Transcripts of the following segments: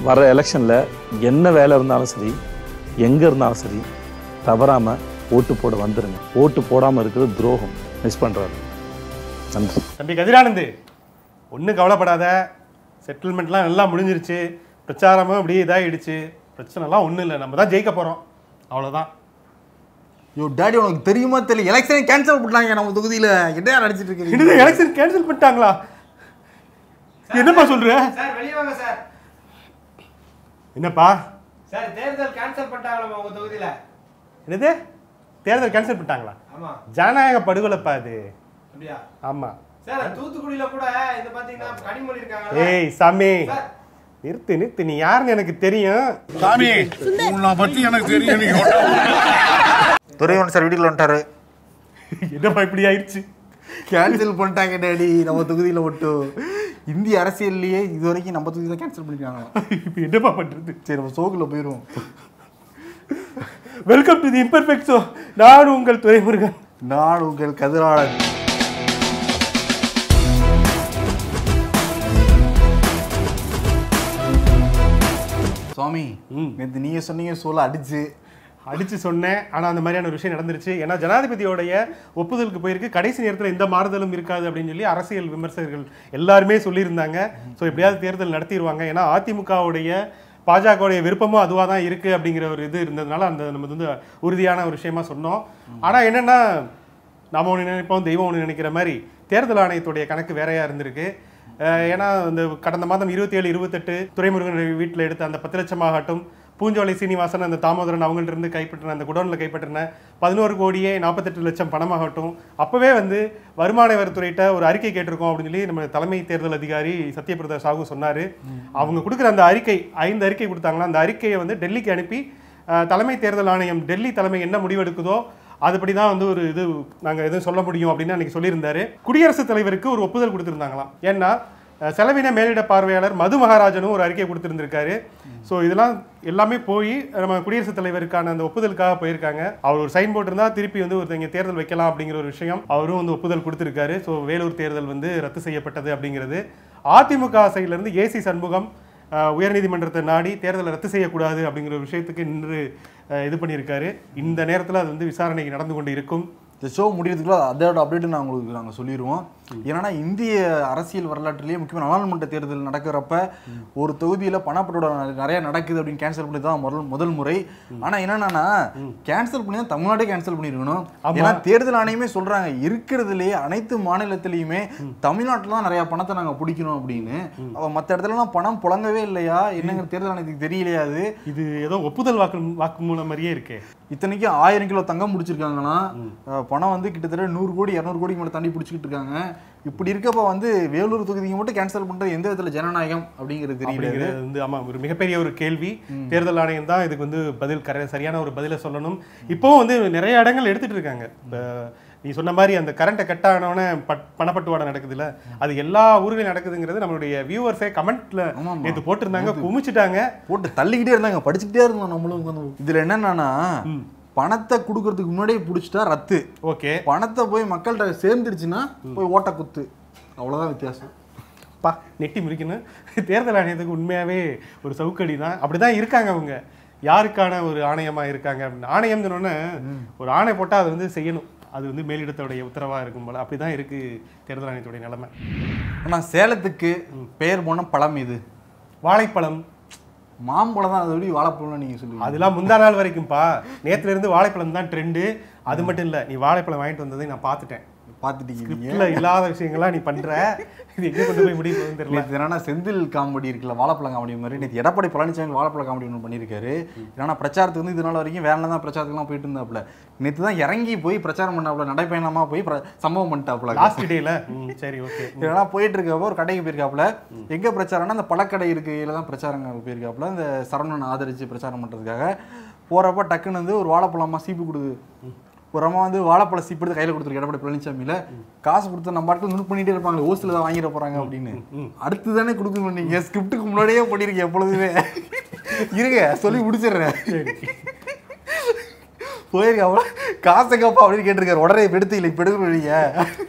வர எலெக்ஷனில் என்ன வேலை இருந்தாலும் சரி எங்கே இருந்தாலும் சரி தவறாமல் ஓட்டு போட வந்துருங்க ஓட்டு போடாமல் இருக்கிறது துரோகம் மிஸ் பண்ணுறாரு நன்றி தம்பி கதிரானந்து ஒன்றும் கவலைப்படாத செட்டில்மெண்ட்லாம் நல்லா முடிஞ்சிருச்சு பிரச்சாரமும் அப்படியே இதாகிடுச்சு பிரச்சனைலாம் ஒன்றும் இல்லை நம்ம தான் ஜெயிக்க போகிறோம் அவ்வளோதான் ஐயோ டாடி உனக்கு தெரியுமா தெரியல எலெக்ஷனே கேன்சல் பண்ணிட்டாங்க நம்ம தொகுதியில என்ன நடிச்சிட்டு இருக்கீங்க என்னது எலெக்ஷன் கேன்சல் பண்ணிட்டாங்களா என்னப்பா சொல்ற சார் வெளியே வாங்க சார் என்னப்பா சார் தேர்தல் கேன்சல் பண்ணிட்டாங்களா உங்க தொகுதியில என்னது தேர்தல் கேன்சல் பண்ணிட்டாங்களா ஆமா ஜனநாயக படுகொலைப்பா அது அப்படியா ஆமா சார் தூத்துக்குடியில கூட இது பாத்தீங்கன்னா கனிமொழி இருக்காங்க ஏய் சாமி சார். நிறுத்து நிறுத்து நீ யாருன்னு எனக்கு தெரியும் சாமி உன்னை பத்தி எனக்கு தெரியும் நீ துறைவன் சார் வீட்டுக்குள்ள வந்துட்டாரு என்னப்பா இப்படி ஆயிடுச்சு கேன்சல் பண்ணிட்டாங்க டாடி நம்ம தொகுதியில மட்டும் இந்திய அரசியல்லையே இது வரைக்கும் நம்ம தொகுதியில கேன்சல் பண்ணிருக்காங்க இப்போ என்னப்பா பண்றது சரி நம்ம சோக்குல போயிருவோம் welcome to the imperfect show நான் உங்கள் துறைமுருகன் நான் உங்கள் கதிராளன் சுவாமி ம். நேற்று நீங்க சொன்னீங்க சோல அடிச்சு அடிச்சு சொன்னேன் ஆனா அந்த மாதிரியான ஒரு விஷயம் நடந்துருச்சு ஏன்னா ஜனாதிபதியோடைய ஒப்புதலுக்கு போயிருக்கு கடைசி நேரத்தில் எந்த மாறுதலும் இருக்காது அப்படின்னு சொல்லி அரசியல் விமர்சகர்கள் எல்லாருமே சொல்லியிருந்தாங்க ஸோ எப்படியாவது தேர்தல் நடத்திடுவாங்க ஏன்னா அதிமுகவுடைய பாஜகவுடைய விருப்பமும் அதுவாக தான் இருக்கு அப்படிங்கிற ஒரு இது இருந்ததுனால அந்த நம்ம வந்து உறுதியான ஒரு விஷயமா சொன்னோம் ஆனா என்னன்னா நாம ஒன்று நினைப்போம் தெய்வம் ஒன்று நினைக்கிற மாதிரி தேர்தல் ஆணையத்துடைய கணக்கு வேறையா இருந்திருக்கு அஹ் ஏன்னா இந்த கடந்த மாதம் இருபத்தி ஏழு இருபத்தெட்டு துரைமுருகன் வீட்டில் எடுத்த அந்த பத்து லட்சம் ஆகட்டும் பூஞ்சோலை சீனிவாசன் அந்த தாமோதரன் அவங்கள்ட்ட இருந்து கைப்பற்றின அந்த குடோனில் கைப்பற்றின பதினோரு கோடியே நாற்பத்தெட்டு லட்சம் பணமாகட்டும் அப்போவே வந்து வருமான வரித்துறையிட்ட ஒரு அறிக்கை கேட்டிருக்கோம் அப்படின்னு சொல்லி நம்ம தலைமை தேர்தல் அதிகாரி சத்யபிரதா சாகு சொன்னார் அவங்க கொடுக்குற அந்த அறிக்கை ஐந்து அறிக்கை கொடுத்தாங்களா அந்த அறிக்கையை வந்து டெல்லிக்கு அனுப்பி அஹ், தலைமை தேர்தல் ஆணையம் டெல்லி தலைமை என்ன முடிவெடுக்குதோ அதுபடி தான் வந்து ஒரு இது நாங்கள் எதுவும் சொல்ல முடியும் அப்படின்னு அன்னைக்கு சொல்லியிருந்தாரு குடியரசுத் தலைவருக்கு ஒரு ஒப்புதல் கொடுத்துருந்தாங்களாம் ஏன்னா அஹ், செலவின மேலிட பார்வையாளர் மது மகாராஜனும் ஒரு அறிக்கை கொடுத்துருந்துருக்காரு ஸோ இதெல்லாம் எல்லாமே போய் நம்ம குடியரசுத் தலைவருக்கான அந்த ஒப்புதலுக்காக போயிருக்காங்க அவர் ஒரு சைன் போட்டிருந்தா திருப்பி வந்து ஒருத்தங்க தேர்தல் வைக்கலாம் அப்படிங்கிற ஒரு விஷயம் அவரும் வந்து ஒப்புதல் கொடுத்துருக்காரு ஸோ வேலூர் தேர்தல் வந்து ரத்து செய்யப்பட்டது அப்படிங்கிறது அதிமுக சைட்லேருந்து ஏசி சண்முகம் அஹ், உயர்நீதிமன்றத்தை நாடி தேர்தலை ரத்து செய்யக்கூடாது அப்படிங்கிற ஒரு விஷயத்துக்கு நின்று அஹ், இது பண்ணியிருக்காரு இந்த நேரத்தில் அது வந்து விசாரணைக்கு நடந்து கொண்டு இருக்கும் இந்த ஷோ முடியறதுக்குள்ள அதோட அப்டேட் நான் உங்களுக்கு நாங்கள் சொல்லிடுவோம் ஏன்னா இந்திய அரசியல் வரலாற்றிலேயே முக்கியமாக நாடாளுமன்ற தேர்தல் நடக்கிறப்ப ஒரு தொகுதியில் பணப்பட்டோட நிறைய நடக்குது அப்படின்னு கேன்சல் பண்ணி தான் முதல் முதல் முறை ஆனால் என்னன்னா கேன்சல் பண்ணி தான் தமிழ்நாடே கேன்சல் பண்ணியிருக்கணும் ஏன்னா தேர்தல் ஆணையமே சொல்றாங்க இருக்கிறதுலே அனைத்து மாநிலத்திலையுமே தமிழ்நாட்டில் தான் நிறைய பணத்தை நாங்கள் பிடிக்கணும் அப்படின்னு அவ மற்ற இடத்துலலாம் பணம் புழங்கவே இல்லையா என்னங்கிற தேர்தல் ஆணையத்துக்கு தெரியலையா அது இது ஏதோ ஒப்புதல் வாக்கு வாக்குமூலம் மாதிரியே இருக்கே இத்தனைக்கும் ஆயிரம் கிலோ தங்கம் முடிச்சிருக்காங்களாம் அஹ் பணம் வந்து கிட்டத்தட்ட நூறு கோடி இரநூறு கோடிக்கு மேலே தாண்டி பிடிச்சிக்கிட்டு இருக்காங்க இப்படி இருக்கப்ப வந்து வேலூர் தொகுதிக்கு மட்டும் கேன்சல் பண்றது எந்த விதத்துல ஜனநாயகம் அப்படிங்கிறது தெரியல அப்படிங்கிறது வந்து ஆமா ஒரு மிகப்பெரிய ஒரு கேள்வி தேர்தல் ஆணையம் தான் இதுக்கு வந்து பதில் கர சரியான ஒரு பதிலை சொல்லணும் இப்போவும் வந்து நிறைய இடங்கள் எடுத்துட்டு இருக்காங்க இப்ப நீ சொன்ன மாதிரி அந்த கரண்ட்டை கட் ஆனவொடனே பட் பணப்பட்டுவாடை நடக்குதுல்ல அது எல்லா ஊர்லயும் நடக்குதுங்கிறது நம்மளுடைய வியூவர்ஸே கமெண்ட்ல ஆமாமா. நேற்று போட்டிருந்தாங்க குமிச்சிட்டாங்க போட்டு தள்ளிக்கிட்டே இருந்தாங்க படிச்சுக்கிட்டே இருந்தோம் நம்மளும் உட்காந்து. இதுல என்னன்னா பணத்தை கொடுக்கறதுக்கு முன்னாடியே பிடிச்சிட்டா ரத்து ஓகே பணத்தை போய் மக்கள்கிட்ட சேர்ந்துருச்சுன்னா போய் ஓட்ட குத்து அவ்வளவுதான் வித்தியாசம் பா நெட்டி முறிக்கணும் தேர்தல் ஆணையத்துக்கு உண்மையாவே ஒரு சவுக்கடி தான் அப்படிதான் இருக்காங்க அவங்க யாருக்கான ஒரு ஆணையமா இருக்காங்க அப்படின்னு ஆணையம் சொன்னோன்னே ஒரு ஆணை போட்டா அது வந்து செய்யணும் அது வந்து மேலிடத்தோடைய உத்தரவா இருக்கும் போல அப்படிதான் இருக்கு தேர்தல் ஆணையத்துடைய நிலைமை ஆனா சேலத்துக்கு பெயர் போன பழம் இது வாழைப்பழம் மாம்பழம் தான் அதை விட வாழைப்பழம் நீங்க சொல்லுவீங்க அதெல்லாம் முந்தா நாள் வரைக்கும்பா நேத்துல இருந்து வாழைப்பழம் தான் ட்ரெண்டு அது மட்டும் இல்ல நீ வாழைப்பழம் வாங்கிட்டு வந்ததை நான் பார்த்துட்டேன் பார்த்துட்டீங்க நீங்க இல்ல இல்லாத விஷயங்கள்லாம் நீ பண்ற இது எங்க கொண்டு போய் முடிய போகுதுன்னு தெரியல நேற்று என்னன்னா செந்தில் காமெடி இருக்குல்ல வாழைப்பழம் காமெடி மாதிரி நேற்று எடப்பாடி பழனிசாமி வாழைப்பழ காமெடி ஒன்று பண்ணியிருக்காரு ஏன்னா பிரச்சாரத்துக்கு வந்து இது நாள் வரைக்கும் வேலை தான் பிரச்சாரத்துக்குலாம் போயிட்டு இருந்தாப்புல நேற்று தான் இறங்கி போய் பிரச்சாரம் பண்ணாப்புல நடைப்பயணமா போய் பிர- சம்பவம் பண்ணிட்டாப்புல லாஸ்ட் டேல சரி ஓகே இதெல்லாம் போயிட்டு இருக்கப்ப ஒரு கடைக்கு போயிருக்காப்புல எங்க பிரச்சாரம்னா அந்த பழக்கடை இருக்கையில தான் பிரச்சாரம் போயிருக்காப்புல இந்த சரவணன் ஆதரிச்சு பிரச்சாரம் பண்றதுக்காக போறப்ப டக்குன்னு வந்து ஒரு வாழைப்பழமா சீப்பு கொடுது ஒரு அம்மா வந்து வாழைப்பழ சீப்பு எடுத்து கையில கொடுத்துருக்கு எடப்பாடி பழனிசாமியில காசு கொடுத்து நம்ம பாட்டுக்கு நோட் பண்ணிட்டே இருப்பாங்க ஓசில தான் வாங்கிட போறாங்க அப்படின்னு அடுத்து தானே கொடுக்கணும் நீங்க ஸ்கிரிப்டுக்கு முன்னாடியே பண்ணிருக்கீங்க எப்பொழுதுமே இருங்க சொல்லி முடிச்சிடுறேன் போயிருக்காப்புல காசை கப்பா அப்படின்னு கேட்டிருக்காரு உடனே இப்ப எடுத்து இல்லை இப்ப எடுக்கணும் நீங்க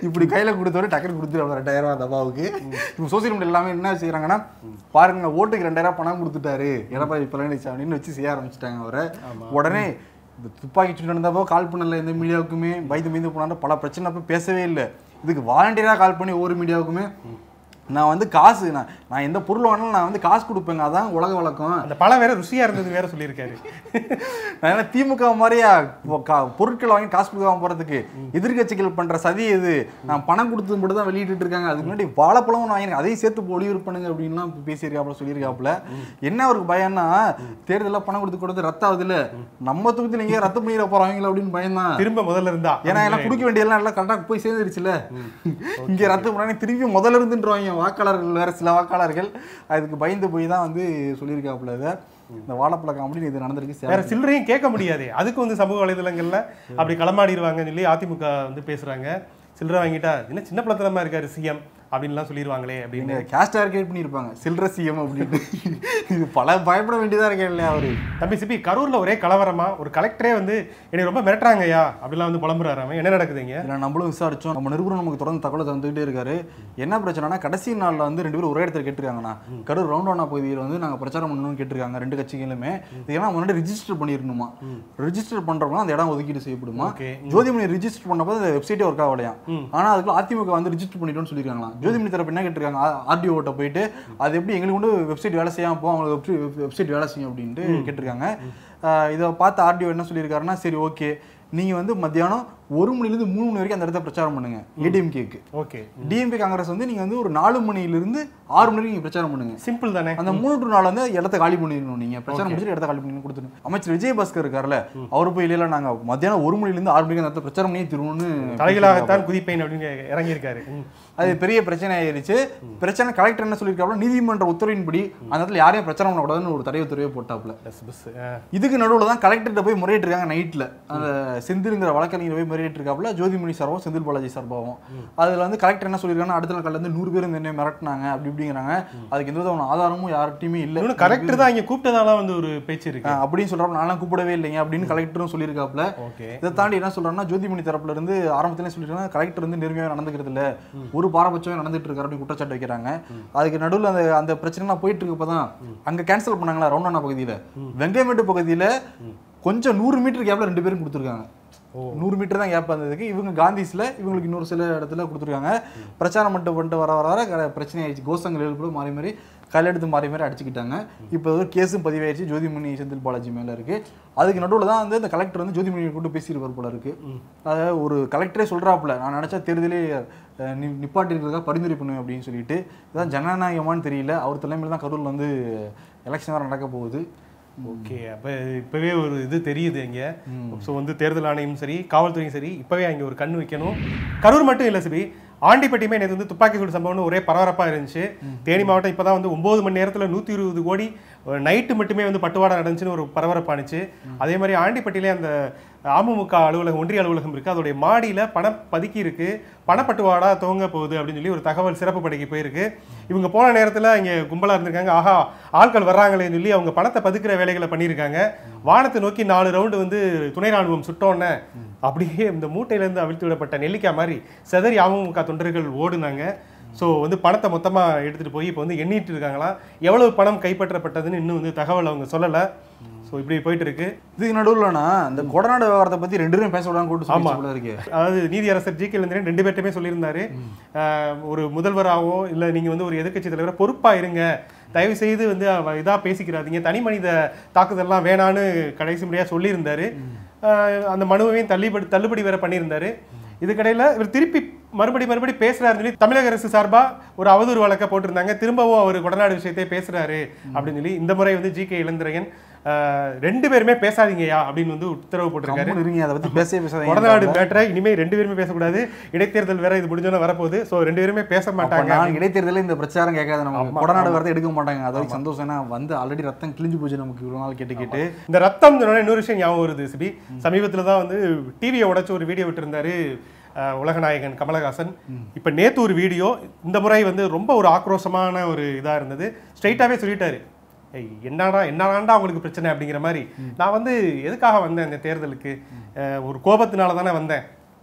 இப்படி கையில கொடுத்தவரை டக்குனு கொடுத்துரு ரெண்டாயிரம் ரூபாய் அந்த அப்பாவுக்கு இப்போ சோசியல் மீடியா எல்லாமே என்ன செய்யறாங்கன்னா பாருங்க ஓட்டுக்கு ரெண்டாயிரம் பணம் கொடுத்துட்டாரு எடப்பாடி பழனிசாமின்னு வச்சு செய்ய ஆரம்பிச்சிட்டாங்க அவரை உடனே இந்த துப்பாக்கி சூடு நடந்தப்போ கால் பண்ணல எந்த மீடியாவுக்குமே பயந்து மீந்து போனாலும் பல பிரச்சனை அப்போ பேசவே இல்லை இதுக்கு வாலண்டியராக கால் பண்ணி ஒவ்வொரு மீடியாவுக்குமே நான் வந்து காசு நான் நான் எந்த பொருள் வாங்கினாலும் நான் வந்து காசு கொடுப்பேங்க அதான் உலக வழக்கம் அந்த பழம் வேற ருசியா இருந்தது வேற சொல்லியிருக்காரு நான் என்ன திமுக மாதிரியா இப்போ கா- பொருட்கள் வாங்கி காசு கொடுக்காம போறதுக்கு எதிர்க்கட்சிகள் பண்ற சதி இது நான் பணம் கொடுத்து மட்டும் தான் வெளியிட்டு இருக்காங்க அதுக்கு முன்னாடி வாழைப்பழம் நான் வாங்கிருக்கேன் அதையும் சேர்த்து இப்போ ஒளிபரப்பு பண்ணுங்க அப்படின்லாம் பேசியிருக்காப்புல சொல்லியிருக்காப்புல என்ன அவருக்கு பயம்னா தேர்தலில் பணம் கொடுத்து கொடுத்து ரத்தம் ஆகுது இல்ல நம்ம தொகுதியில் நீங்க ரத்தம் பண்ணிட போறாங்களா அப்படின்னு பயம்தான் திரும்ப முதல்ல இருந்தா ஏன்னா எல்லாம் குடிக்க வேண்டியதெல்லாம் எல்லாம் கரெக்டாக போய் சேர்ந்துருச்சுல இங்க ரத்து பண்ணி திருப்பி முதல்ல இருந்துன்றவாங்க வாக்காளர்கள் வேற சில வாக்காளர்கள் அதுக்கு பயந்து போய் தான் வந்து சொல்லியிருக்காப்புல இதை இந்த வாழைப்பழ காமெடி இது நடந்திருக்கு வேற சேலம். சில்லறையும் கேட்க முடியாது அதுக்கு வந்து சமூக வலைதளங்கள்ல அப்படி களமாடிடுவாங்கன்னு சொல்லி அதிமுக வந்து பேசுறாங்க சில்லறை வாங்கிட்டா என்ன சின்ன பழத்தனமா இருக்காரு சிஎம் அப்படின்லாம் சொல்லிடுவாங்களே அப்படின்னு நீங்க கேஸ்ட் டார்கெட் பண்ணியிருப்பாங்க சில்ற சிஎம் அப்படின்னு இது பல பயப்பட வேண்டியதா இருக்கே இல்லையா அவரு தம்பி சிபி கரூர்ல ஒரே கலவரமா ஒரு கலெக்டரே வந்து என்னை ரொம்ப மிரட்டுறாங்கய்யா அப்படிலாம் வந்து புலம்புறாரு அவன் என்ன நடக்குதுங்க இதில் நம்மளும் விசாரிச்சோம் நம்ம நிருபர் நமக்கு தொடர்ந்து தகவலை தந்துகிட்டே இருக்காரு என்ன பிரச்சனைனா கடைசி நாள்ல வந்து ரெண்டு பேரும் ஒரே இடத்துல கேட்டிருக்காங்கண்ணா கரூர் ரவுண்டானா பகுதியில் வந்து நாங்க பிரச்சாரம் பண்ணணும்னு கேட்டிருக்காங்க ரெண்டு கட்சிகளுமே இது ஏன்னா முன்னாடி ரிஜிஸ்டர் பண்ணிருக்கணுமா ரிஜிஸ்டர் பண்றவங்க அந்த இடம் ஒதுக்கீடு செய்யப்படுமா Okay. ஜோதிமணி ரிஜிஸ்டர் பண்ணப்போ அந்த வெப்சைட்டே ஒர்க் ஆகலையாம் ஆனா அதுக்குள்ள அதிமுக வந்து ரிஜிஸ்டர் பண்ணிட்டோம்னு சொல்லியிருக்காங்களாம் ஜோதிமணி தரப்பு என்ன கேட்டிருக்காங்க ஆர்டிஓட்ட போயிட்டு அது எப்படி எங்களுக்கு வந்து வெப்சைட் வேலை செய்யாம போ அவங்களுக்கு வெப்சைட் வேலை செய்யும் அப்படின்ட்டு கேட்டிருக்காங்க ஆஹ் இதை பார்த்து ஆர்டிஓ என்ன சொல்லியிருக்காருன்னா சரி ஓகே நீங்க வந்து மத்தியானம் ஒரு மணிலேருந்து மூணு மணி வரைக்கும் அந்த இடத்த பிரச்சாரம் பண்ணுங்க ஏடிஎம்கேக்கு ஓகே டிஎம்பி காங்கிரஸ் வந்து நீங்க வந்து ஒரு நாலு மணிலிருந்து ஆறு மணி வரைக்கும் நீங்க பிரச்சாரம் பண்ணுங்க சிம்பிள் தானே அந்த மூன்று நாள் வந்து இடத்த காலி பண்ணிடணும் நீங்க பிரச்சாரம் முடிச்சுட்டு இடத்த காலி பண்ணி கொடுத்துருங்க அமைச்சர் விஜயபாஸ்கர் இருக்கார்ல அவர் போய் இல்லையில நாங்க மத்தியானம் ஒரு மணிலேருந்து ஆறு மணிக்கு அந்த இடத்த பிரச்சாரம் பண்ணி திருவோம்னு தலைகளாகத்தான் குதிப்பேன் அப்படின்னு இறங்கியிருக்காரு ம். அது பெரிய பிரச்சனை ஆயிருச்சு பிரச்சனை கலெக்டர் என்ன சொல்லியிருக்காப்ல நீதிமன்ற உத்தரவின்படி அந்த இடத்துல யாரையும் பிரச்சாரம் பண்ணக்கூடாதுன்னு ஒரு தடை உத்தரவே போட்டாப்ல பஸ் பஸ் ஆ. இதுக்கு நடுவுல தான் கலெக்டர்கிட்ட போய் முறையிட்டு இருக்காங்க நைட்ல அந்த செந்தில்ங்கிற வழக்கறிஞர் போய் முறையிட்டு இருக்காப்புல ஜோதிமணி சார்பாகவும் செந்தில் பாலாஜி சார்பாகவும் அதுல வந்து கலெக்டர் என்ன சொல்லியிருக்காங்கன்னா அடுத்த நாள் காலையில இருந்து நூறு பேர் இந்த என்ன மிரட்டினாங்க அப்படி இப்படிங்கிறாங்க அதுக்கு எந்த விதமான ஆதாரமும் யார்கிட்டயுமே இல்ல இன்னொன்னு கரெக்டர் தான் இங்க கூப்பிட்டதாலாம் வந்து ஒரு பேச்சு இருக்கு ஆஹ் அப்படின்னு சொல்றப்ப நான்லாம் கூப்பிடவே இல்லைங்க அப்படின்னு கலெக்டரும் சொல்லியிருக்காப்புல ஓகே இதை தாண்டி என்ன சொல்றாங்கன்னா ஜோதிமணி தரப்புல இருந்து ஆரம்பத்திலே சொல்லிருக்காங்க கலெக்டர் வந்து நேர்மையாக நடந்துக்கிறது இல்ல ஒரு பாரபட்சமே நடந்துட்டு இருக்காரு அப்படின்னு குற்றச்சாட்டு வைக்கிறாங்க அதுக்கு நடுவுல அந்த அந்த பிரச்சனைலாம் போயிட்டு இருக்கப்பதான் அங்க கேன்சல் பண்ணாங்களா ரவுண்டானா பகுதியில வெங்கைமேட்டு பகுதியில கொஞ்சம் நூறு மீட்டர் கேப்ல ரெண்டு பேரும் கொடுத்துருக்காங்க நூறு மீட்டர் தான் கேப் வந்ததுக்கு இவங்க காந்திஸ்ல இவங்களுக்கு இன்னொரு சில இடத்துல கொடுத்துருக்காங்க பிரச்சாரம் மட்டும் பண்ணிட்டு வர வர வர க- பிரச்சனை ஆயிடுச்சு கோஷங்கள் எழுப்பட மாறி மாறி கல்லெடுத்து மாறி மாறி அடிச்சுக்கிட்டாங்க இப்போ ஒரு கேஸும் பதிவாயிருச்சு ஜோதிமணி செந்தில் பாலாஜி மேல இருக்கு அதுக்கு நடுவுல தான் வந்து இந்த கலெக்டர் வந்து ஜோதிமணியை கூட்டு பேசியிருப்பார் போல இருக்கு அதாவது ஒரு கலெக்டரே சொல்றாப்புல நான் நினைச்சா தேர்தலே அஹ், நி- நிப்பாட்டி இருக்கிறதா பரிந்துரை பண்ணுவேன் அப்படின்னு சொல்லிட்டு இதான் ஜனநாயகமான்னு தெரியல அவர் தலைமையில் தான் கரூர்ல வந்து எலெக்ஷன் வேற நடக்க போகுது ஓகே அப்ப இப்பவே ஒரு இது தெரியுது இங்க ஸோ வந்து தேர்தல் ஆணையம் சரி காவல்துறையும் சரி இப்பவே அங்க ஒரு கண் வைக்கணும் கரூர் மட்டும் இல்ல சரி ஆண்டிப்பட்டியுமே நேற்று வந்து துப்பாக்கி சூடு சம்பவம்னு ஒரே பரபரப்பா இருந்துச்சு தேனி மாவட்டம் இப்பதான் வந்து ஒன்பது மணி நேரத்துல நூத்தி இருபது கோடி நைட்டு மட்டுமே வந்து பட்டுவாடா நடந்துச்சுன்னு ஒரு பரபரப்பானுச்சு அதே மாதிரி ஆண்டிப்பட்டியிலே அந்த அமமுக அலுவலகம் ஒன்றிய அலுவலகம் இருக்கு அதோடைய மாடியில பணம் பதுக்கி இருக்கு பணப்பட்டுவாடா துவங்க போகுது அப்படின்னு சொல்லி ஒரு தகவல் சிறப்பு படைக்கு போயிருக்கு இவங்க போன நேரத்துல இங்க கும்பலா இருந்திருக்காங்க ஆஹா ஆட்கள் வர்றாங்களேன்னு சொல்லி அவங்க பணத்தை பதுக்குற வேலைகளை பண்ணியிருக்காங்க வானத்தை நோக்கி நாலு ரவுண்டு வந்து துணை ராணுவம் சுட்டோன்னே அப்படியே இந்த மூட்டையில இருந்து அவிழ்த்து விடப்பட்ட நெல்லிக்காய் மாதிரி செதறி அமமுக தொண்டர்கள் ஓடுனாங்க ஸோ வந்து பணத்தை மொத்தமாக எடுத்துகிட்டு போய் இப்போ வந்து எண்ணிட்டு இருக்காங்களாம் எவ்வளவு பணம் கைப்பற்றப்பட்டதுன்னு இன்னும் வந்து தகவல் அவங்க சொல்லலை ஸோ இப்படி போயிட்டு இருக்கு இதுக்கு நடுவுலனா இந்த கொடநாடு விவகாரத்தை பத்தி ரெண்டு பேரும் பேச விடாம கூட்டு ஆமா. சொல்லி போல இருக்கு அதாவது நீதியரசர் ஜி கே இளந்திரன் ரெண்டு பேர்ட்டுமே சொல்லியிருந்தாரு ஆஹ், ஒரு முதல்வராகவோ இல்லை நீங்கள் வந்து ஒரு எதிர்க்கட்சி தலைவராக பொறுப்பாக இருங்க தயவு செய்து வந்து அவ இதா பேசிக்கிறாதீங்க தனி மனித தாக்குதல்லாம் வேணான்னு கடைசி முறையாக சொல்லியிருந்தாரு ஆஹ், அந்த மனுவையும் தள்ளுபடி தள்ளுபடி வேற பண்ணியிருந்தாரு இதுக்கடையில் இவர் திருப்பி மறுபடி மறுபடி பேசுறாருன்னு சொல்லி தமிழக அரசு சார்பா ஒரு அவதூறு வழக்க போட்டிருந்தாங்க திரும்பவும் அவர் கொடநாடு விஷயத்தை பேசுறாரு அப்படின்னு சொல்லி இந்த முறை வந்து ஜி கே இளந்திரையன் ஆஹ், ரெண்டு பேருமே பேசாதீங்கயா அப்படின்னு வந்து உத்தரவு போட்டிருக்காரு கம்முனு இருங்க அதை பத்தி பேசவே பேசாதீங்க கொடநாடு மேட்டரை இனிமே ரெண்டு பேருமே பேசக்கூடாது இடைத்தேர்தல் வேற இது முடிஞ்சோன்னு வரப்போகுது சோ ரெண்டு பேருமே பேச அப்ப மாட்டாங்க நான் இடைத்தேர்தலில் இந்த பிரச்சாரம் கேட்காது ஆமா, நமக்கு கொடநாடு வரதை எடுக்க மாட்டாங்க அது வரைக்கும் சந்தோஷம் ஏன்னா வந்து ஆல்ரெடி ரத்தம் கிழிஞ்சு போச்சு நமக்கு இவ்வளவு நாள் கேட்டு கேட்டு இந்த ரத்தம் சொன்னோட இன்னொரு விஷயம் ஞாபகம் வருது சிபி சமீபத்துல தான் வந்து டிவியை உடைச்சு ஒரு வீடியோ விட்டிருந்தாரு அஹ், உலகநாயகன் கமலஹாசன் இப்ப நேத்து ஒரு வீடியோ இந்த முறை வந்து ரொம்ப ஒரு ஆக்ரோஷமான ஒரு இதா இருந்தது ஸ்ட்ரைட்டாவே சொல்லிட்டாரு ஏய் என்னடா என்னடாண்டா உங்களுக்கு பிரச்சனை அப்படிங்கிற மாதிரி நான் வந்து எதுக்காக வந்தேன் இந்த தேர்தலுக்கு அஹ், ஒரு கோபத்தினால தானே வந்தேன்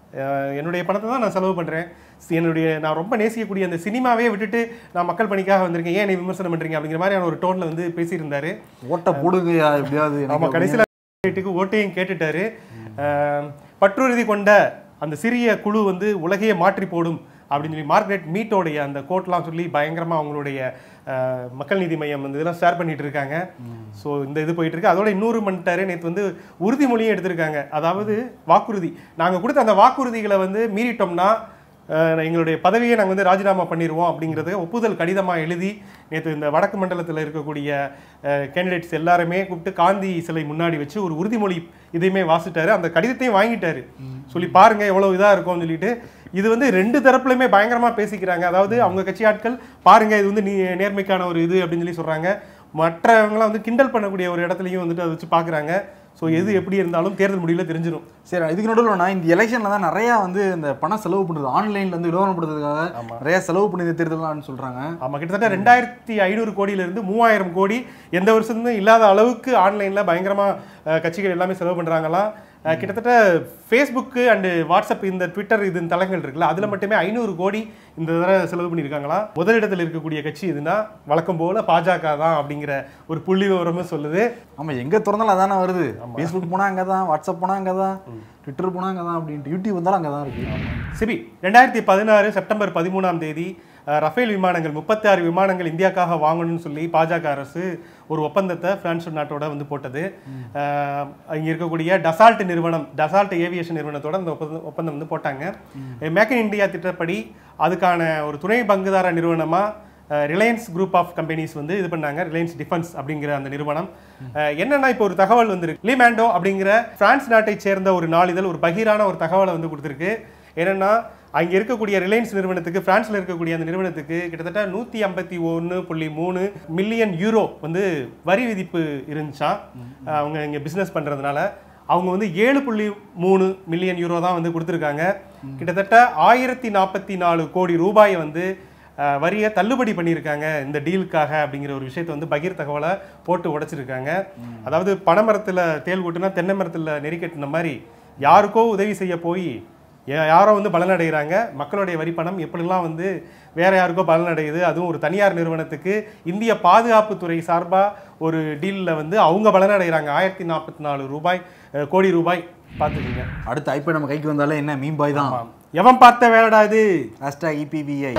அஹ் என்னுடைய பணத்தை தான் நான் செலவு பண்ணுறேன் என்னுடைய நான் ரொம்ப நேசிக்கக்கூடிய அந்த சினிமாவே விட்டுட்டு நான் மக்கள் பணிக்காக வந்திருக்கேன் ஏன் நீ விமர்சனம் பண்ணுறீங்க அப்படிங்கிற மாதிரியான ஒரு டோனில் வந்து பேசியிருந்தாரு ஓட்ட போடுங்கயா எப்படியாவது எனக்கு ஆமா கடைசியில் வீட்டுக்கு ஓட்டையும் கேட்டுட்டாரு அஹ், பற்றுறுதி கொண்ட அந்த சிறிய குழு வந்து உலகையே மாற்றி போடும் அப்படின்னு சொல்லி மார்க்ரெட் மீட்டோடைய அந்த கோட்லாம் சொல்லி பயங்கரமா அவங்களுடைய அஹ், மக்கள் நீதி மையம் வந்து இதெல்லாம் ஷேர் பண்ணிட்டு இருக்காங்க ஸோ இந்த இது போயிட்டு இருக்கு அதோட இன்னொரு பண்ணிட்டாரு நேற்று வந்து உறுதிமொழியும் எடுத்திருக்காங்க அதாவது வாக்குறுதி நாங்கள் கொடுத்த அந்த வாக்குறுதிகளை வந்து மீறிட்டோம்னா அஹ், எங்களுடைய பதவியை நாங்கள் வந்து ராஜினாமா பண்ணிடுவோம் அப்படிங்கிறத ஒப்புதல் கடிதமாக எழுதி நேற்று இந்த வடக்கு மண்டலத்தில் இருக்கக்கூடிய கேண்டிடேட்ஸ் எல்லாருமே கூப்பிட்டு காந்தி சிலை முன்னாடி வச்சு ஒரு உறுதிமொழி இதையுமே வாசிட்டாரு அந்த கடிதத்தையும் வாங்கிட்டாரு சொல்லி பாருங்க எவ்வளவு இதா இருக்கும்னு சொல்லிட்டு இது வந்து ரெண்டு தரப்புலையுமே பயங்கரமா பேசிக்கிறாங்க அதாவது அவங்க கட்சி ஆட்கள் பாருங்க இது வந்து நீ நேர்மைக்கான ஒரு இது அப்படின்னு சொல்லி சொல்றாங்க மற்றவங்களாம் வந்து கிண்டல் பண்ணக்கூடிய ஒரு இடத்துலையும் வந்துட்டு அதை வச்சு பார்க்குறாங்க ஸோ எது எப்படி இருந்தாலும் தேர்தல் முடிவில் தெரிஞ்சிடும் சரி இதுக்கு நடுவில் நான் இந்த எலெக்ஷன்ல தான் நிறைய வந்து இந்த பணம் செலவு பண்ணுறது ஆன்லைன்ல இருந்து விளம்பரப்படுறதுக்காக நிறைய செலவு பண்ணி இந்த தேர்தல்னு சொல்றாங்க ஆமா கிட்டத்தட்ட ரெண்டாயிரத்தி ஐநூறு கோடியில இருந்து மூவாயிரம் கோடி எந்த வருஷத்தும் இல்லாத அளவுக்கு ஆன்லைன்ல பயங்கரமா அஹ், கட்சிகள் எல்லாமே செலவு பண்றாங்களாம் அஹ், கிட்டத்தட்ட ஃபேஸ்புக்கு அண்டு வாட்ஸ்அப் இந்த ட்விட்டர் இது தளங்கள் இருக்குல்ல அதுல மட்டுமே ஐநூறு கோடி இந்த தடவை செலவு பண்ணியிருக்காங்களாம் முதலிடத்தில் இருக்கக்கூடிய கட்சி எதுனா வழக்கம் போல பாஜக தான் அப்படிங்கிற ஒரு புள்ளி விவரமும் சொல்லுது ஆமா எங்க திறந்தாலும் அதானே வருது ஃபேஸ்புக் போனா அங்கே தான் வாட்ஸ்அப் போனா அங்கே தான் ட்விட்டர் போனா அங்கே தான் அப்படின்ட்டு யூடியூப் வந்தாலும் அங்கே தான் இருக்கு சிபி ரெண்டாயிரத்தி பதினாறு செப்டம்பர் பதிமூணாம் தேதி அஹ், ரஃபேல் விமானங்கள் முப்பத்தி ஆறு விமானங்கள் இந்தியாக்காக வாங்கணும்னு சொல்லி பாஜக அரசு ஒரு ஒப்பந்தத்தை பிரான்ஸ் நாட்டோட வந்து போட்டது அஹ், இங்க இருக்கக்கூடிய டசால்ட் நிறுவனம் டசால்ட் ஏவியேஷன் நிறுவனத்தோட அந்த ஒப்பந்தம் ஒப்பந்தம் வந்து போட்டாங்க மேக் இன் இந்தியா திட்டப்படி அதுக்கான ஒரு துணை பங்குதார நிறுவனமா ரிலையன்ஸ் குரூப் ஆஃப் கம்பெனிஸ் வந்து இது பண்ணாங்க ரிலையன்ஸ் டிஃபென்ஸ் அப்படிங்கிற அந்த நிறுவனம் அஹ், என்னன்னா இப்போ ஒரு தகவல் வந்திருக்கு லீமேண்டோ அப்படிங்கிற பிரான்ஸ் நாட்டை சேர்ந்த ஒரு நாளிதழ் ஒரு பகீரான ஒரு தகவலை வந்து கொடுத்துருக்கு என்னன்னா அங்க இருக்கக்கூடிய ரிலையன்ஸ் நிறுவனத்துக்கு பிரான்ஸ்ல இருக்கக்கூடிய அந்த நிறுவனத்துக்கு கிட்டத்தட்ட நூத்தி ஐம்பத்தி ஒன்று புள்ளி மூணு மில்லியன் யூரோ வந்து வரி விதிப்பு இருந்துச்சாம் அஹ், அவங்க இங்க பிசினஸ் பண்றதுனால அவங்க வந்து ஏழு புள்ளி மூணு மில்லியன் யூரோ தான் வந்து கொடுத்துருக்காங்க கிட்டத்தட்ட ஆயிரத்தி நாற்பத்தி நாலு கோடி ரூபாயை வந்து அஹ், வரியை தள்ளுபடி பண்ணியிருக்காங்க இந்த டீலுக்காக அப்படிங்கிற ஒரு விஷயத்தை வந்து பகீர் தகவலை போட்டு உடைச்சிருக்காங்க அதாவது பனைமரத்தில் தேள் கூட்டுனா தென்னை மரத்தில் நெறிக்கட்டின மாதிரி யாருக்கோ உதவி செய்ய போய் யா- யாரோ வந்து பலனடைகிறாங்க மக்களுடைய வரி பணம் எப்படிலாம் வந்து வேற யாருக்கோ பலனடையுது அதுவும் ஒரு தனியார் நிறுவனத்துக்கு இந்திய பாதுகாப்புத்துறை சார்பாக ஒரு டீலில் வந்து அவங்க பலனடைகிறாங்க ஆயிரத்தி நாற்பத்தி நாலு ரூபாய் அஹ், கோடி ரூபாய் பார்த்துக்குங்க அடுத்த ஐபி நம்ம கைக்கு வந்தாலே என்ன மீன் பாய் தான் எவன் பார்த்த வேலைடா இது ஹேஷ்டாக் இபிவிஐ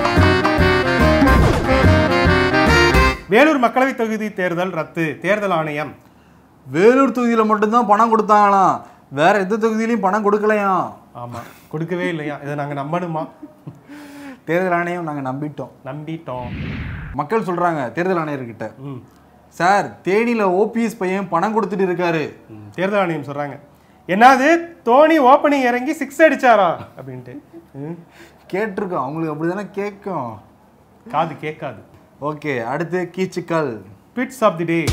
வேலூர் மக்களவை தொகுதி தேர்தல் ரத்து தேர்தல் ஆணையம் வேலூர் தொகுதியில மட்டும்தான் பணம் கொடுத்தாங்களாம் வேற எந்த தொகுதியிலையும் பணம் கொடுக்கலையாம் ஆமா கொடுக்கவே இல்லையா இதை நாங்க நம்பணுமா தேர்தல் ஆணையம் நாங்க நம்பிட்டோம் நம்பிட்டோம் மக்கள் சொல்றாங்க தேர்தல் ஆணையர்கிட்ட ம் சார் தேனியில ஓபிஎஸ் பையன் பணம் கொடுத்துட்டு இருக்காரு ம். தேர்தல் ஆணையம் சொல்றாங்க என்னது தோனி ஓப்பனிங் இறங்கி சிக்ஸ் அடிச்சாரா அப்படின்ட்டு ம். கேட்டிருக்கோம் அவங்களுக்கு அப்படிதானே கேட்கும் காது கேட்காது ஓகே அடுத்து கீச்சுக்கல் tweets of the day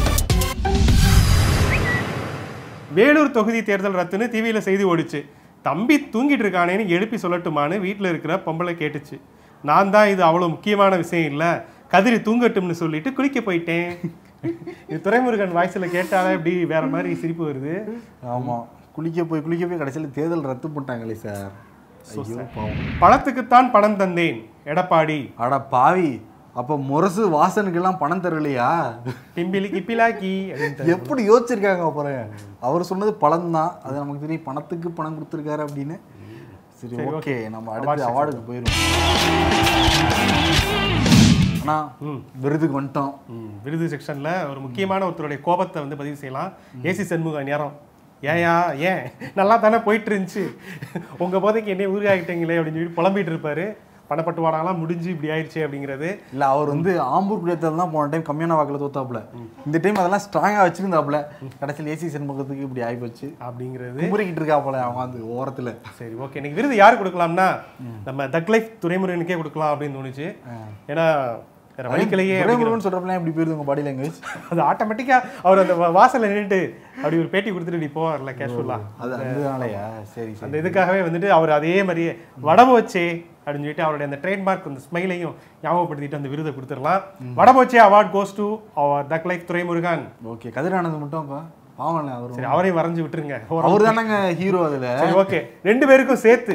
Vellore தொகுதி தேர்தல் ரத்துன்னு டிவியில் செய்தி ஓடிச்சு தம்பி தூங்கிட்டு இருக்கானேன்னு எழுப்பி சொல்லட்டுமான்னு வீட்டில் இருக்கிற பொம்பளை கேட்டுச்சு நான் தான் இது அவ்வளோ முக்கியமான விஷயம் இல்லை கதிரி தூங்கட்டும்னு சொல்லிட்டு குளிக்க போயிட்டேன் இது துரைமுருகன் வாய்ஸில் கேட்டாலே இப்படி வேற மாதிரி சிரிப்பு வருது ஆமா குளிக்க போய் குளிக்க போய் கடைசியில் தேர்தல் ரத்து பண்ணிட்டாங்களே சார் ஐயோ பாவம் பணத்துக்குத்தான் பணம் தந்தேன் எடப்பாடி அட பாவி அப்ப முரசு வாசனுக்கெல்லாம் பணம் தரலையா பிம்பிலி கிப்பிலாக்கி அப்படின்ட்டு எப்படி யோசிச்சிருக்காங்க அப்புறம் அவர் சொன்னது பணம் தான் அது நமக்கு தெரியும் பணத்துக்கு பணம் கொடுத்துருக்காரு அப்படின்னு சரி ஓகே நம்ம அடுத்து அவார்டுக்கு போயிடும் ஆனா விருதுக்கு வந்துட்டோம் ம், விருது செக்ஷன்ல ஒரு முக்கியமான ஒருத்தருடைய கோபத்தை வந்து பதிவு செய்யலாம் ஏசி சண்முக நேரம் ஏயா ஏன் நல்லா தானே போயிட்டு இருந்துச்சு உங்க போதைக்கு என்னை ஊருகாகிட்டீங்களே அப்படின்னு சொல்லி புலம்பிட்டு இருப்பாரு பணப்பட்டுவாடாலாம் முடிஞ்சு இப்படி ஆயிடுச்சு அப்படிங்கிறது இல்ல அவர் வந்து ஆம்பூர் குடியத்தில் தான் போன டைம் கம்மியான வாக்கில் தோத்தாப்புல இந்த டைம் அதெல்லாம் ஸ்ட்ராங்கா வச்சிருந்தாப்புல கடைசியில் ஏசி சண்முகத்துக்கு இப்படி ஆயிப்போச்சு அப்படிங்கிறது குமுறிக்கிட்டு இருக்காப்புல அவன் வந்து ஓரத்துல சரி ஓகே இன்னைக்கு விருது யாருக்கு கொடுக்கலாம்னா நம்ம தக் லைஃப் துரைமுருகனுக்கே கொடுக்கலாம் அப்படின்னு தோணுச்சு ஏன்னா வேற வழிக்கலையே அப்படிங்கிற- துரைமுருகன் சொல்றப்பலாம் எப்படி போயிருது உங்க பாடி லாங்குவேஜ் அது ஆட்டோமேட்டிக்கா அவர் அந்த வா- வாசல்ல நின்னுட்டு அப்படி ஒரு பேட்டி கொடுத்துட்டு நீ போவார்ல கேஷுவலா அது அதனாலயா சரி சரி அந்த இதுக்காகவே வந்துட்டு அவர் அதே மாதிரியே வடபோச்சே அப்படின்னு சொல்லிட்டு அவருடைய அந்த ட்ரேட்மார்க் அந்த ஸ்மைலையும் ஞாபகப்படுத்திட்டு அந்த விருதை கொடுத்துடலாம் வடபோச்சே அவார்ட் கோஸ் டு அவர் தக் லைஃப் துரைமுருகன் ஓகே கதிரானந்த் மட்டும் அப்ப பாவம்ல அவர் சரி அவரையும் வரைஞ்சு விட்டுருங்க அவர் தானங்க ஹீரோ அதுல சரி ஓகே ரெண்டு பேருக்கும் சேர்த்து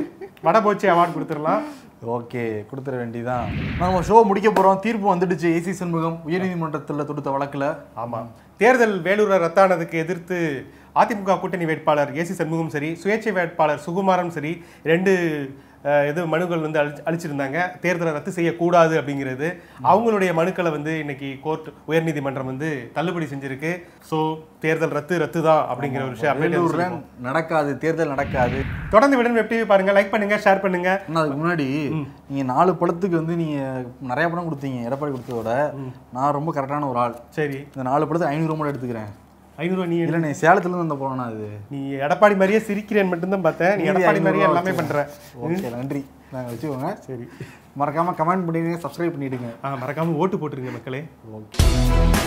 வடபோச்சி அவார்டு கொடுத்துடலாம் ஓகே கொடுத்துட வேண்டியதான் நம்ம ஷோ முடிக்க போறோம் தீர்ப்பு வந்துடுச்சு ஏசி சண்முகம் உயர்நீதிமன்றத்தில் தொடுத்த வழக்குல ஆமா தேர்தல் வேலூரை ரத்தானதுக்கு எதிர்த்து அதிமுக கூட்டணி வேட்பாளர் ஏசி சண்முகம் சரி சுயேட்சை வேட்பாளர் சுகுமாரன் சரி ரெண்டு அஹ், இது மனுக்கள் வந்து அழி அளிச்சிருந்தாங்க தேர்தலை ரத்து செய்யக்கூடாது அப்படிங்கிறது அவங்களுடைய மனுக்களை வந்து இன்னைக்கு கோர்ட் உயர்நீதிமன்றம் வந்து தள்ளுபடி செஞ்சிருக்கு ஸோ தேர்தல் ரத்து ரத்து தான் அப்படிங்கிற ஒரு விஷயம் update வந்து வேலூர்ல சொல்லிருக்கோம். நடக்காது தேர்தல் நடக்காது தொடர்ந்து விடன் வெப் டிவி பாருங்க லைக் பண்ணுங்க ஷேர் பண்ணுங்க ஆனா அதுக்கு முன்னாடி நீங்க நாலு படத்துக்கு வந்து நீங்க நிறைய படம் கொடுத்தீங்க எடப்பாடி கொடுத்ததோட நான் ரொம்ப கரெக்டான ஒரு ஆள் சரி இந்த நாலு படத்தை ஐநூறு ரூபாய் எடுத்துக்கிறேன் ஐநூறுவா நீ இல்ல நீ சேலத்துல இருந்து வந்த போனா அது நீ எடப்பாடி மாதிரியே சிரிக்கிறேன் மட்டும்தான் பார்த்தேன் நீ மீதி எடப்பாடி 500 மாதிரியே ரூபா எல்லாமே வச்சுக்கோங்க. பண்ற ஓகே நன்றி நாங்க வச்சுக்கோங்க சரி மறக்காம கமெண்ட் பண்ணிடுங்க சப்ஸ்கிரைப் பண்ணிடுங்க ஆ மறக்காம ஓட்டு போட்டுருங்க மக்களே ஓகே